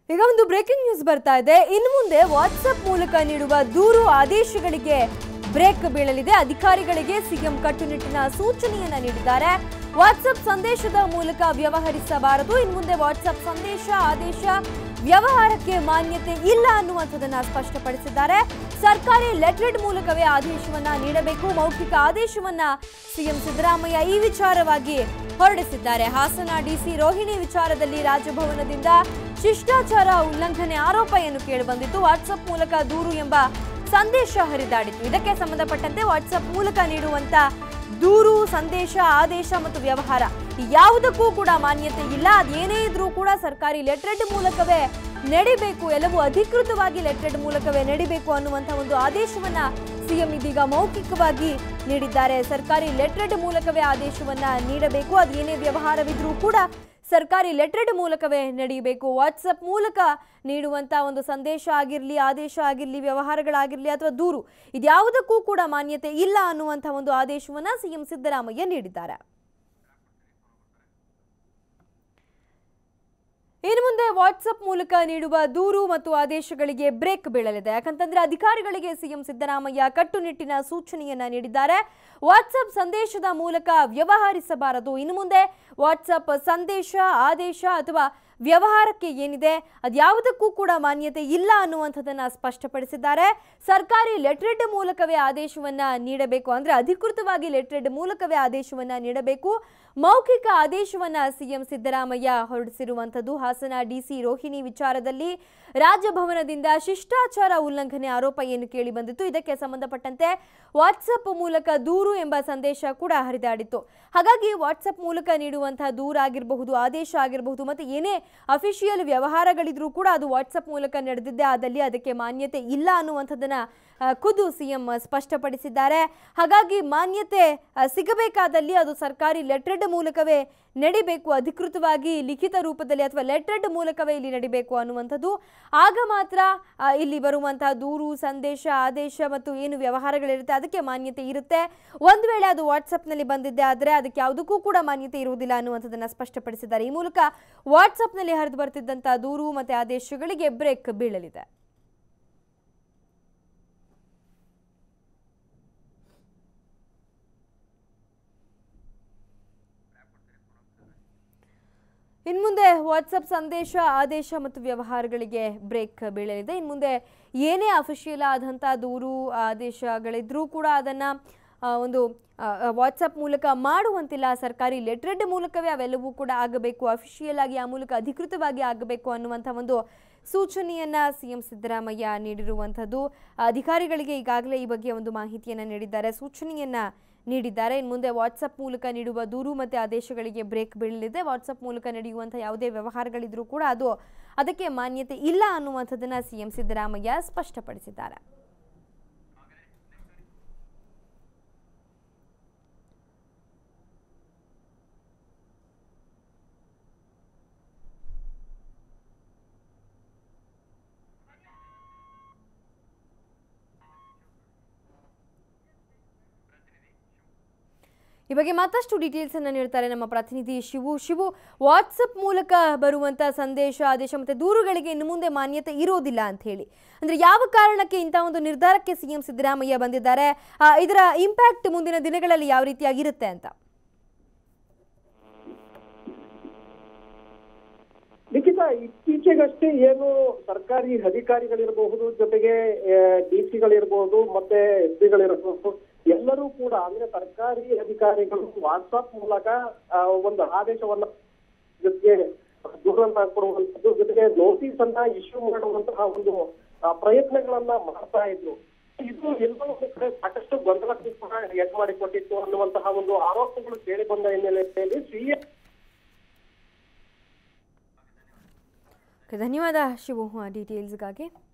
ಈಗ ಒಂದು breaking news ಬರ್ತಾ ಇದೆ ಇನ್ನು ಮುಂದೆ ವಾಟ್ಸ್ಆಪ್ ಮೂಲಕ ನೀಡುವ ದೂರು ಆದೇಶಗಳಿಗೆ ಬ್ರೇಕ್ ಬೀಳಲಿದೆ ಅಧಿಕಾರಿಗಳಿಗೆ ಸಿಎಂ ಕಟ್ಟುನಿಟ್ಟಿನ ಸೂಚನೆಯನ್ನ ನೀಡಿದ್ದಾರೆ ವಾಟ್ಸ್ಆಪ್ ಸಂದೇಶದ ಮೂಲಕ ವ್ಯವಹರಿಸಬಾರದು ಇನ್ನು ಮುಂದೆ ವಾಟ್ಸ್ಆಪ್ ಸಂದೇಶ ಆದೇಶ ವ್ಯವಹಾರಕ್ಕೆ ಮಾನ್ಯತೆ ಇಲ್ಲ ಅನ್ನುವಂಥದ್ದನ್ನ ಸ್ಪಷ್ಟಪಡಿಸಿದ್ದಾರೆ ಸರ್ಕಾರಿ ಲೆಟರ್ಡ್ ಮೂಲಕವೇ ಆದೇಶವನ್ನ ನೀಡಬೇಕು ಮೌಖಿಕ ಆದೇಶವನ್ನ ಸಿಎಂ ಸಿದ್ದರಾಮಯ್ಯ ಈ ವಿಚಾರವಾಗಿ ಹೊರಡಿಸಿದ್ದಾರೆ ಹಾಸನ ಡಿಸಿ ರೋಹಿಣಿ ವಿಚಾರದಲ್ಲಿ ರಾಜಭವನದಿಂದ ಶಿಷ್ಟಾಚಾರ ಉಲ್ಲಂಘನೆ ಆರೋಪ ಏನು ಕೇಳಿಬಂದಿತ್ತು ವಾಟ್ಸಪ್ ಮೂಲಕ ದೂರು ಎಂಬ ಸಂದೇಶ ಹರಿದಾಡಿತ್ತು ಇದಕ್ಕೆ ಸಂಬಂಧಪಟ್ಟಂತೆ ವಾಟ್ಸಪ್ ಮೂಲಕ ನೀಡುವಂತ ದೂರು ಸಂದೇಶ ಆದೇಶ ಮತ್ತು ವ್ಯವಹಾರ ಯಾವುದಕ್ಕೂ ಕೂಡ ಮಾನ್ಯತೆ ಇಲ್ಲ ಅದೇನೇ ಇದ್ರೂ ಕೂಡ ಸರ್ಕಾರಿ ಲೆಟರ್ಡ್ ಮೂಲಕವೇ ನಡಿಬೇಕು ಎಲ್ಲವೂ ಅಧಿಕೃತವಾಗಿ ಲೆಟರ್ಡ್ ಮೂಲಕವೇ ನಡಿಬೇಕು ಅನ್ನುವಂಥ ಒಂದು ಆದೇಶವನ್ನ ಸಿಎಂ ಇದೀಗ ಮೌಖಿಕವಾಗಿ ನೀಡಿದ್ದಾರೆ ಸರ್ಕಾರಿ ಲೆಟರ್ಡ್ ಮೂಲಕವೇ ಆದೇಶವನ್ನ ನೀಡಬೇಕು ಅದೇನೇ ವ್ಯವಹಾರವಿದ್ರೂ ಕೂಡ ಸರ್ಕಾರಿ ಲೆಟರ್ಡ್ ಮೂಲಕವೇ ನಡೆಯಬೇಕು ವಾಟ್ಸಪ್ ಮೂಲಕ ನೀಡುವಂಥ ಒಂದು ಸಂದೇಶ ಆಗಿರಲಿ ಆದೇಶ ಆಗಿರಲಿ ವ್ಯವಹಾರಗಳಾಗಿರಲಿ ಅಥವಾ ದೂರು ಇದ್ಯಾವುದಕ್ಕೂ ಕೂಡ ಮಾನ್ಯತೆ ಇಲ್ಲ ಅನ್ನುವಂಥ ಒಂದು ಆದೇಶವನ್ನ ಸಿಎಂ ಸಿದ್ದರಾಮಯ್ಯ ನೀಡಿದ್ದಾರೆ ಇನ್ನು ಮುಂದೆ ವಾಟ್ಸಪ್ ಮೂಲಕ ನೀಡುವ ದೂರು ಮತ್ತು ಆದೇಶಗಳಿಗೆ ಬ್ರೇಕ್ ಬೀಳಲಿದೆ ಯಾಕಂತಂದ್ರೆ ಅಧಿಕಾರಿಗಳಿಗೆ ಸಿಎಂ ಸಿದ್ದರಾಮಯ್ಯ ಕಟ್ಟುನಿಟ್ಟಿನ ಸೂಚನೆಯನ್ನ ನೀಡಿದ್ದಾರೆ ವಾಟ್ಸಪ್ ಸಂದೇಶದ ಮೂಲಕ ವ್ಯವಹರಿಸಬಾರದು ಇನ್ನು ಮುಂದೆ ವಾಟ್ಸಪ್ ಸಂದೇಶ ಆದೇಶ ಅಥವಾ ವ್ಯವಹಾರಕ್ಕೆ ಏನಿದೆ ಅದ್ಯಾವುದಕ್ಕೂ ಕೂಡ ಮಾನ್ಯತೆ ಇಲ್ಲ ಅನ್ನುವಂಥದ್ದನ್ನ ಸ್ಪಷ್ಟಪಡಿಸಿದ್ದಾರೆ ಸರ್ಕಾರಿ ಲೆಟ್ರೆಡ್ ಮೂಲಕವೇ ಆದೇಶವನ್ನ ನೀಡಬೇಕು ಅಂದ್ರೆ ಅಧಿಕೃತವಾಗಿ ಲೆಟ್ರೆಡ್ ಮೂಲಕವೇ ಆದೇಶವನ್ನ ನೀಡಬೇಕು ಮೌಖಿಕ ಆದೇಶವನ್ನ ಸಿಎಂ ಸಿದ್ದರಾಮಯ್ಯ ಹೊರಡಿಸಿರುವಂಥದ್ದು ಹಾಸನ ಡಿಸಿ ರೋಹಿಣಿ ವಿಚಾರದಲ್ಲಿ ರಾಜಭವನದಿಂದ ಶಿಷ್ಟಾಚಾರ ಉಲ್ಲಂಘನೆ ಆರೋಪ ಏನು ಕೇಳಿ ಬಂದಿತ್ತು ಇದಕ್ಕೆ ಸಂಬಂಧಪಟ್ಟಂತೆ ವಾಟ್ಸಪ್ ಮೂಲಕ ದೂರು ಎಂಬ ಸಂದೇಶ ಕೂಡ ಹರಿದಾಡಿತ್ತು ಹಾಗಾಗಿ ವಾಟ್ಸಪ್ ಮೂಲಕ ನೀಡುವಂತಹ ದೂರ ಆಗಿರಬಹುದು ಆದೇಶ ಆಗಿರಬಹುದು ಮತ್ತೆ ಏನೇ ಅಫಿಷಿಯಲ್ ವ್ಯವಹಾರಗಳಿದ್ರೂ ಕೂಡ ಅದು ವಾಟ್ಸಪ್ ಮೂಲಕ ನಡೆದಿದ್ದೇ ಆದಲ್ಲಿ ಅದಕ್ಕೆ ಮಾನ್ಯತೆ ಇಲ್ಲ ಅನ್ನುವಂಥದ್ದನ್ನ ಆ, ಖುದ್ದು ಸಿಎಂ ಸ್ಪಷ್ಟಪಡಿಸಿದ್ದಾರೆ ಹಾಗಾಗಿ ಮಾನ್ಯತೆ ಆ, ಸಿಗಬೇಕಾದಲ್ಲಿ ಅದು ಸರ್ಕಾರಿ ಲೆಟ್ರೆಡ್ ಮೂಲಕವೇ ನಡಿಬೇಕು ಅಧಿಕೃತವಾಗಿ ಲಿಖಿತ ರೂಪದಲ್ಲಿ ಅಥವಾ ಲೆಟ್ರೆಡ್ ಮೂಲಕವೇ ಇಲ್ಲಿ ನಡಿಬೇಕು ಅನ್ನುವಂಥದ್ದು ಆಗ ಮಾತ್ರ ಆ, ಇಲ್ಲಿ ಬರುವಂತಹ ದೂರು ಸಂದೇಶ ಆದೇಶ ಮತ್ತು ಏನು ವ್ಯವಹಾರಗಳಿರುತ್ತೆ ಅದಕ್ಕೆ ಮಾನ್ಯತೆ ಇರುತ್ತೆ ಒಂದು ವೇಳೆ ಅದು ವಾಟ್ಸಪ್ನಲ್ಲಿ ಬಂದಿದ್ದೆ ಆದರೆ ಅದಕ್ಕೆ ಯಾವುದಕ್ಕೂ ಕೂಡ ಮಾನ್ಯತೆ ಇರುವುದಿಲ್ಲ ಅನ್ನುವಂಥದ್ದನ್ನು ಸ್ಪಷ್ಟಪಡಿಸಿದ್ದಾರೆ ಈ ಮೂಲಕ ವಾಟ್ಸಪ್ನಲ್ಲಿ ಹರಿದು ಬರ್ತಿದ್ದಂಥ ದೂರು ಮತ್ತು ಆದೇಶಗಳಿಗೆ ಬ್ರೇಕ್ ಬೀಳಲಿದೆ ಇನ್ಮುಂದೆ ವಾಟ್ಸಪ್ ಸಂದೇಶ ಆದೇಶ ಮತ್ತು ವ್ಯವಹಾರಗಳಿಗೆ ಬ್ರೇಕ್ ಬೀಳಲಿದೆ ಇನ್ಮುಂದೆ ಏನೇ ಅಫಿಷಿಯಲ್ ಆದಂಥ ದೂರು ಆದೇಶಗಳಿದ್ರೂ ಕೂಡ ಅದನ್ನು ಒಂದು ವಾಟ್ಸಪ್ ಮೂಲಕ ಮಾಡುವಂತಿಲ್ಲ ಸರ್ಕಾರಿ ಲೆಟ್ರೆಡ್ ಮೂಲಕವೇ ಅವೆಲ್ಲವೂ ಕೂಡ ಆಗಬೇಕು ಅಫಿಷಿಯಲ್ ಆಗಿ ಆ ಮೂಲಕ ಅಧಿಕೃತವಾಗಿ ಆಗಬೇಕು ಅನ್ನುವಂಥ ಒಂದು ಸೂಚನೆಯನ್ನ ಸಿಎಂ ಸಿದ್ದರಾಮಯ್ಯ ನೀಡಿರುವಂಥದ್ದು ಅಧಿಕಾರಿಗಳಿಗೆ ಈಗಾಗಲೇ ಈ ಬಗ್ಗೆ ಒಂದು ಮಾಹಿತಿಯನ್ನು ನೀಡಿದ್ದಾರೆ ಸೂಚನೆಯನ್ನ ನೀಡಿದ್ದಾರೆ ಇನ್ನು ಮುಂದೆ ವಾಟ್ಸಪ್ ಮೂಲಕ ನೀಡುವ ದೂರು ಮತ್ತು ಆದೇಶಗಳಿಗೆ ಬ್ರೇಕ್ ಬೀಳಲಿದೆ ವಾಟ್ಸಪ್ ಮೂಲಕ ನಡೆಯುವಂಥ ಯಾವುದೇ ವ್ಯವಹಾರಗಳಿದ್ರೂ ಕೂಡ ಅದು ಅದಕ್ಕೆ ಮಾನ್ಯತೆ ಇಲ್ಲ ಅನ್ನುವಂಥದ್ದನ್ನು ಸಿಎಂ ಸಿದ್ದರಾಮಯ್ಯ ಸ್ಪಷ್ಟಪಡಿಸಿದ್ದಾರೆ ಈ ಬಗ್ಗೆ ಮತ್ತಷ್ಟು ಡೀಟೇಲ್ಸ್ ಅನ್ನು ನೀಡ್ತಾರೆ ನಮ್ಮ ಪ್ರತಿನಿಧಿ ಶಿವು ಶಿವು ವಾಟ್ಸಪ್ ಮೂಲಕ ಬರುವಂತ ಸಂದೇಶ ಆದೇಶ ಮತ್ತೆ ದೂರುಗಳಿಗೆ ಇನ್ನು ಮುಂದೆ ಮಾನ್ಯತೆ ಇರೋದಿಲ್ಲ ಅಂತ ಹೇಳಿ ಅಂದ್ರೆ ಯಾವ ಕಾರಣಕ್ಕೆ ಇಂಥ ಒಂದು ನಿರ್ಧಾರಕ್ಕೆ ಸಿಎಂ ಸಿದ್ದರಾಮಯ್ಯ ಬಂದಿದ್ದಾರೆ ಆ, ಇದರ ಇಂಪ್ಯಾಕ್ಟ್ ಮುಂದಿನ ದಿನಗಳಲ್ಲಿ ಯಾವ ರೀತಿಯಾಗಿರುತ್ತೆ ಅಂತ ಲಿಖಿತ ಇತ್ತೀಚೆಗಷ್ಟೇ ಏನು ಸರ್ಕಾರಿ ಅಧಿಕಾರಿಗಳಿರಬಹುದು ಜೊತೆಗೆ ಡಿ ಸಿಗಳಿರ್ಬೋದು ಮತ್ತೆ ಎಸ್ ಪಿಗಳಿರಬಹುದು ಎಲ್ಲರೂ ಕೂಡ ಅಂದ್ರೆ ಸರ್ಕಾರಿ ಅಧಿಕಾರಿಗಳು ವಾಟ್ಸ್ಆಪ್ ಮೂಲಕ ಆ, ಒಂದು ಆದೇಶವನ್ನ ಜೊತೆಗೆ ದೂರನ್ನ ಕೊಡುವಂತದ್ದು ಜೊತೆಗೆ ನೋಟಿಸ್ ಅನ್ನ ಇಶ್ಯೂ ಮಾಡುವಂತಹ ಒಂದು ಆ, ಪ್ರಯತ್ನಗಳನ್ನ ಮಾಡ್ತಾ ಇದ್ರು ಇದು ಎಲ್ಲೋ ಒಂದು ಕಡೆ ಸಾಕಷ್ಟು ಗೊಂದಲಕ್ಕೂ ಕೂಡ ಎಡ್ ಮಾಡಿಕೊಟ್ಟಿತ್ತು ಅನ್ನುವಂತಹ ಒಂದು ಆರೋಪಗಳು ಕೇಳಿ ಬಂದ ಹಿನ್ನೆಲೆಯಲ್ಲಿ ಸಿಎಂ ಧನ್ಯವಾದ ಶಿವು ಡೀಟೇಲ್ಸ್ಗಾಗಿ